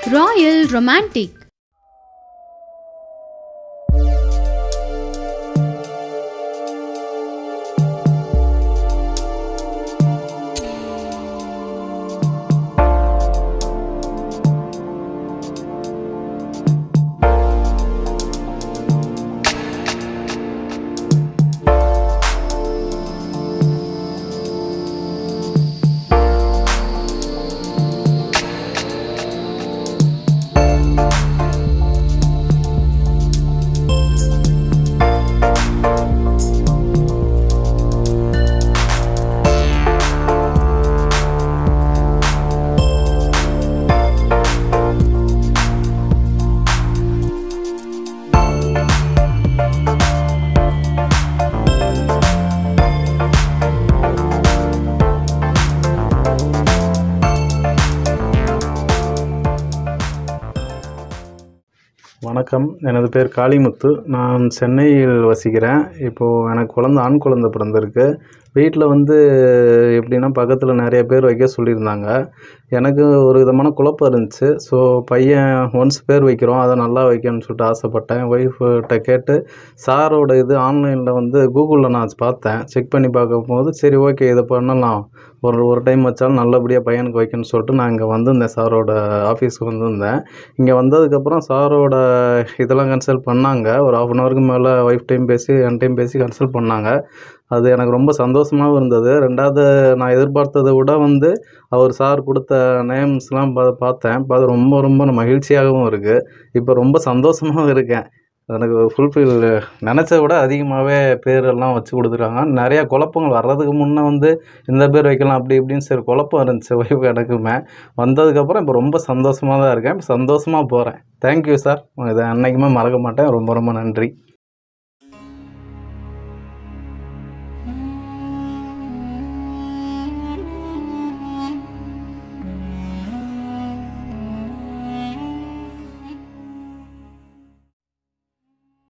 Royal Romantic வணக்கம் எனது பேர் காளிமுத்து நான் சென்னையில் வசிக்கிறேன் இப்போது எனக்கு குழந்த ஆண் குழந்த பிறந்திருக்கு வீட்டில் வந்து எப்படின்னா பக்கத்தில் நிறைய பேர் வைக்க சொல்லியிருந்தாங்க எனக்கு ஒரு விதமான குழப்பம் இருந்துச்சு ஸோ பையன் ஒன்ஸ் பேர் வைக்கிறோம் அதை நல்லா வைக்கணும்னு சொல்லிட்டு ஆசைப்பட்டேன் ஒய்ஃப்கிட்ட கேட்டு சாரோட இது ஆன்லைனில் வந்து கூகுளில் நான் பார்த்தேன் செக் பண்ணி பார்க்கும்போது சரி ஓகே இதை பண்ணலாம் ஒரு ஒரு டைம் வச்சாலும் நல்லபடியாக பையனுக்கு வைக்கணும்னு சொல்லிட்டு நான் இங்கே வந்திருந்தேன் சாரோட ஆஃபீஸ்க்கு வந்திருந்தேன் இங்கே வந்ததுக்கப்புறம் சாரோட இதெல்லாம் கன்சல்ட் பண்ணாங்க ஒரு ஆஃப் அன் ஹவருக்கு மேலே ஒய்ஃப் டைம் பேசி என் டைம் பேசி கன்சல்ட் பண்ணாங்க அது எனக்கு ரொம்ப சந்தோஷமாகவும் இருந்தது ரெண்டாவது நான் எதிர்பார்த்ததை விட வந்து அவர் சார் கொடுத்த நேம்ஸ்லாம் பா பார்த்தேன் பார்த்து ரொம்ப ரொம்ப மகிழ்ச்சியாகவும் இருக்குது இப்போ ரொம்ப சந்தோஷமாகவும் இருக்கேன் எனக்கு ஃபுல்ஃபில் நினச்சத விட அதிகமாகவே பேரெல்லாம் வச்சு கொடுத்துருக்காங்க நிறையா குழப்பங்கள் வர்றதுக்கு முன்னே வந்து இந்த பேர் வைக்கலாம் அப்படி இப்படின்னு சரி குழப்பம் இருந்துச்சு ஒய்ஃப் எனக்குமே வந்ததுக்கப்புறம் இப்போ ரொம்ப சந்தோஷமாக தான் இருக்கேன் இப்போ சந்தோஷமாக போகிறேன் தேங்க்யூ சார் இதை அன்னைக்குமே மறக்க மாட்டேன் ரொம்ப ரொம்ப நன்றி